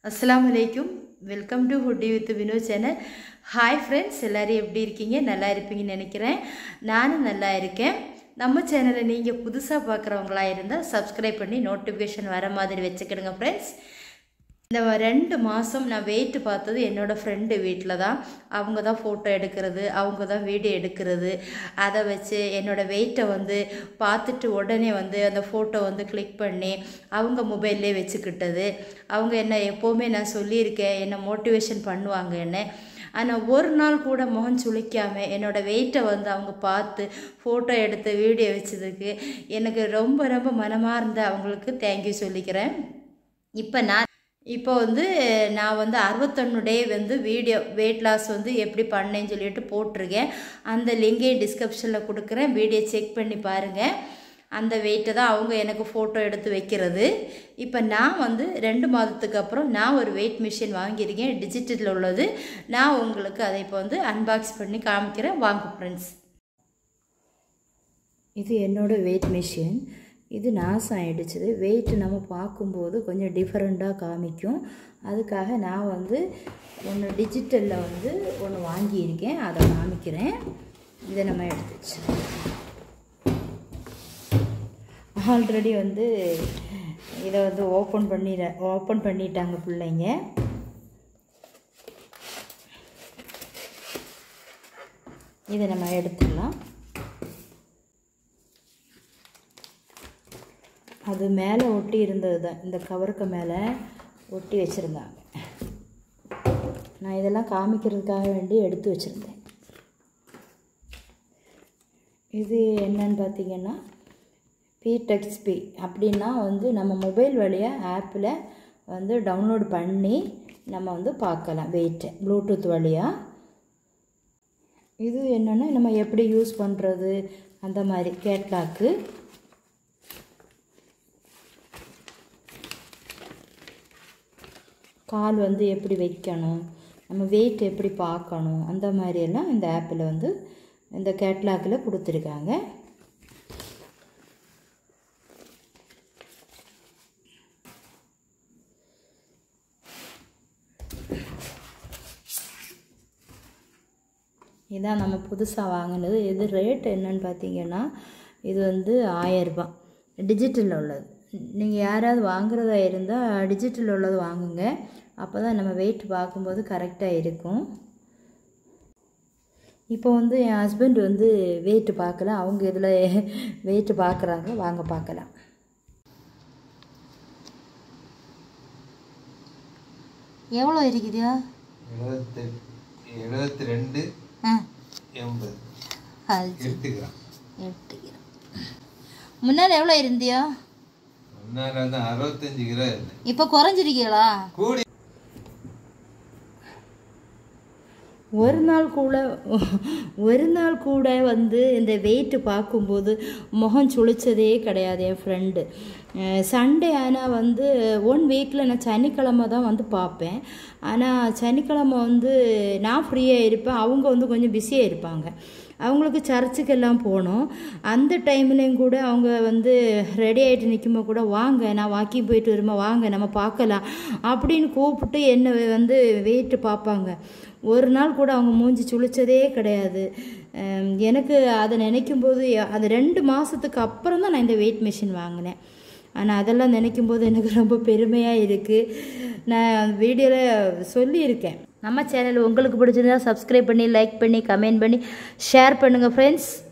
அஸ்ஸலாமு அலைக்கும் welcome to ஹுட்டி with Vino channel hi friends எல்லோரும் எப்படி இருக்கீங்க நல்லா இருப்பீங்கன்னு நினைக்கிறேன் நானும் நல்லா இருக்கேன் நம்ம சேனலை நீங்கள் புதுசாக பார்க்குறவங்களா இருந்தால் சப்ஸ்கிரைப் பண்ணி நோட்டிஃபிகேஷன் வர மாதிரி வச்சுக்கிடுங்க ஃப்ரெண்ட்ஸ் இந்த ரெண்டு மாதம் நான் வெயிட் பார்த்தது என்னோடய ஃப்ரெண்டு வீட்டில் தான் அவங்க தான் ஃபோட்டோ எடுக்கிறது அவங்க தான் வீடியோ எடுக்கிறது அதை வச்சு என்னோடய வெயிட்டை வந்து பார்த்துட்டு உடனே வந்து அந்த ஃபோட்டோ வந்து கிளிக் பண்ணி அவங்க மொபைல்லே வச்சுக்கிட்டது அவங்க என்ன எப்போவுமே நான் சொல்லியிருக்கேன் என்னை மோட்டிவேஷன் பண்ணுவாங்க என்ன ஆனால் ஒரு நாள் கூட முகம் சுளிக்காமல் என்னோடய வெயிட்டை வந்து அவங்க பார்த்து ஃபோட்டோ எடுத்து வீடியோ வச்சதுக்கு எனக்கு ரொம்ப ரொம்ப மனமார்ந்த அவங்களுக்கு தேங்க்யூ சொல்லிக்கிறேன் இப்போ நான் இப்போ வந்து நான் வந்து அறுபத்தொன்று டே வந்து வீடியோ வெயிட் லாஸ் வந்து எப்படி பண்ணேன்னு சொல்லிட்டு போட்டிருக்கேன் அந்த லிங்கையும் டிஸ்கிரிப்ஷனில் கொடுக்குறேன் வீடியோ செக் பண்ணி பாருங்கள் அந்த வெயிட்டை தான் அவங்க எனக்கு ஃபோட்டோ எடுத்து வைக்கிறது இப்போ நான் வந்து ரெண்டு மாதத்துக்கு அப்புறம் நான் ஒரு வெயிட் மிஷின் வாங்கியிருக்கேன் டிஜிட்டலில் உள்ளது நான் உங்களுக்கு அதை இப்போ வந்து அன்பாக்ஸ் பண்ணி காமிக்கிறேன் வாங்க ஃப்ரெண்ட்ஸ் இது என்னோடய வெயிட் மிஷின் இது நாசம் ஆகிடுச்சுது வெயிட் நம்ம பார்க்கும்போது கொஞ்சம் டிஃப்ரெண்ட்டாக காமிக்கும் அதுக்காக நான் வந்து ஒன்று டிஜிட்டலில் வந்து ஒன்று வாங்கியிருக்கேன் அதை காமிக்கிறேன் இதை நம்ம எடுத்துச்சு ஆல்ரெடி வந்து இதை வந்து ஓப்பன் பண்ணி ஓப்பன் பண்ணிட்டாங்க பிள்ளைங்க இதை நம்ம எடுத்துடலாம் அது மேலே ஒட்டி இருந்தது தான் இந்த கவருக்கு மேலே ஒட்டி வச்சுருந்தாங்க நான் இதெல்லாம் காமிக்கிறதுக்காக வேண்டி எடுத்து வச்சுருந்தேன் இது என்னன்னு பார்த்தீங்கன்னா பிடெக்ஸ்பி அப்படின்னா வந்து நம்ம மொபைல் வழியாக ஆப்பில் வந்து டவுன்லோட் பண்ணி நம்ம வந்து பார்க்கலாம் வெயிட்டை ப்ளூடூத் வழியாக இது என்னென்னா நம்ம எப்படி யூஸ் பண்ணுறது அந்த மாதிரி கேட்லாக்கு கால் வந்து எப்படி வைக்கணும் நம்ம வெயிட் எப்படி பார்க்கணும் அந்த மாதிரியெல்லாம் இந்த ஆப்பில் வந்து இந்த கேட்லாக்கில் கொடுத்துருக்காங்க இதான் நம்ம புதுசாக வாங்கினது இது ரேட் என்னன்னு பார்த்தீங்கன்னா இது வந்து ஆயரூபா டிஜிட்டலில் உள்ளது நீங்கள் யாராவது வாங்குறதா இருந்தால் டிஜிட்டல் உள்ளது வாங்குங்க அப்போ தான் நம்ம வெயிட் பார்க்கும்போது கரெக்டாக இருக்கும் இப்போ வந்து என் ஹஸ்பண்ட் வந்து வெயிட்டு பார்க்கல அவங்க இதில் வெயிட்டு பார்க்குறாங்க வாங்க பார்க்கலாம் எவ்வளோ இருக்குதா எழுபத்தி எழுபத்தி ரெண்டு ஆ எண்பது அது எடுத்துக்கிறான் எட்டு கிலோ முன்னால் எவ்வளோ இருந்தியோ முன்னால வந்து அறுபத்தஞ்சு கிலோ இருந்தேன் இப்போ குறைஞ்சிருக்கீங்களா கூடி ஒரு நாள் கூட ஒரு நாள் கூட வந்து இந்த வெயிட்டு பார்க்கும்போது முகம் சுளிச்சதே கிடையாது என் ஃப்ரெண்டு சண்டே ஆனால் வந்து ஒன் வீக்கில் நான் சனிக்கிழமை தான் வந்து பார்ப்பேன் ஆனால் சனிக்கிழமை வந்து நான் ஃப்ரீயாக இருப்பேன் அவங்க வந்து கொஞ்சம் பிஸியாக இருப்பாங்க அவங்களுக்கு சர்ச்சுக்கெல்லாம் போனோம் அந்த டைம்லேயும் கூட அவங்க வந்து ரெடி ஆகிட்டு நிற்கும்போது கூட வாங்க நான் வாக்கிங் போயிட்டு வருமா வாங்க நம்ம பார்க்கலாம் அப்படின்னு கூப்பிட்டு என்னை வந்து வெயிட்டு பார்ப்பாங்க ஒரு நாள் கூட அவங்க மூஞ்சி சுழிச்சதே கிடையாது அம், எனக்கு அதை நினைக்கும் போது அது ரெண்டு மாதத்துக்கு அப்புறம் தான் நான் இந்த வெயிட் மிஷின் வாங்கினேன் ஆனால் அதெல்லாம் நினைக்கும் போது எனக்கு ரொம்ப பெருமையாக இருக்குது நான் வீடியோவில் சொல்லியிருக்கேன் நம்ம சேனல் உங்களுக்கு பிடிச்சிருந்தா சப்ஸ்கிரைப் பண்ணி லைக் பண்ணி கமெண்ட் பண்ணி ஷேர் பண்ணுங்கள் ஃப்ரெண்ட்ஸ்